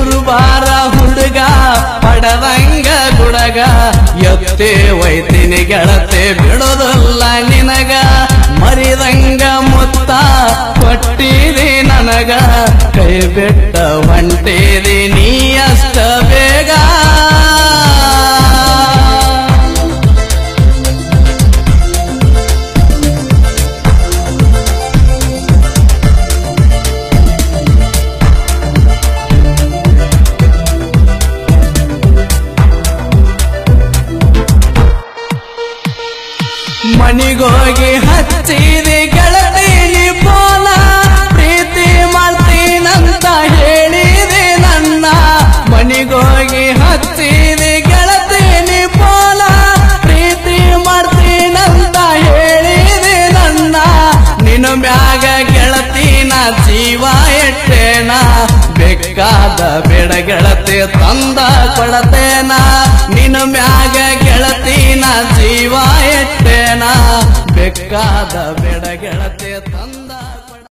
ಕುರುಬಾರ ಹುಡುಗ ಪಡದಂಗ ಗುಡಗ ಎತ್ತೆ ಒಯ್ತೀನಿ ಗೆಳತಿ ಬಿಡೋದಲ್ಲ ನಿನಗ ಮರಿದಂಗ ಮುತ್ತ ಕೊಟ್ಟಿದಿ ನನಗ ಕೈ ಬಿಟ್ಟ ಹೊಂಟಿದಿ ನೀ ಅಷ್ಟ ಬೇಗ ಮನಿಗೋಗಿ ಹಚ್ಚಿದಿ ಗೆಳತಿ ನೀ ಫೋನ ಪ್ರೀತಿ ಮಾಡ್ತೀನಂತ ಹೇಳಿದೆ ನನ್ನ ಮನಿಗೋಗಿ ಹಚ್ಚಿದಿ ಗೆಳತಿ ನೀ ಫೋನ ಪ್ರೀತಿ ಮಾಡ್ತೀನಂತ ಹೇಳಿದೆ ನನ್ನ ನಿನ್ನ ಮ್ಯಾಗ ಗೆಳತಿನ ಜೀವ ಎಟ್ಟೇನ ಬೇಕಾದ ಬೇಡ ಗೆಳತಿ ತಂದ ಕೊಡತೇನ ನಿನ್ನ ಮ್ಯಾಗ ಗೆಳತಿನ ಜೀವ ಎಟ್ಟೇನ ಬೇಕಾದ ಬೇಡ ಗೆಳತಿ ತಂದ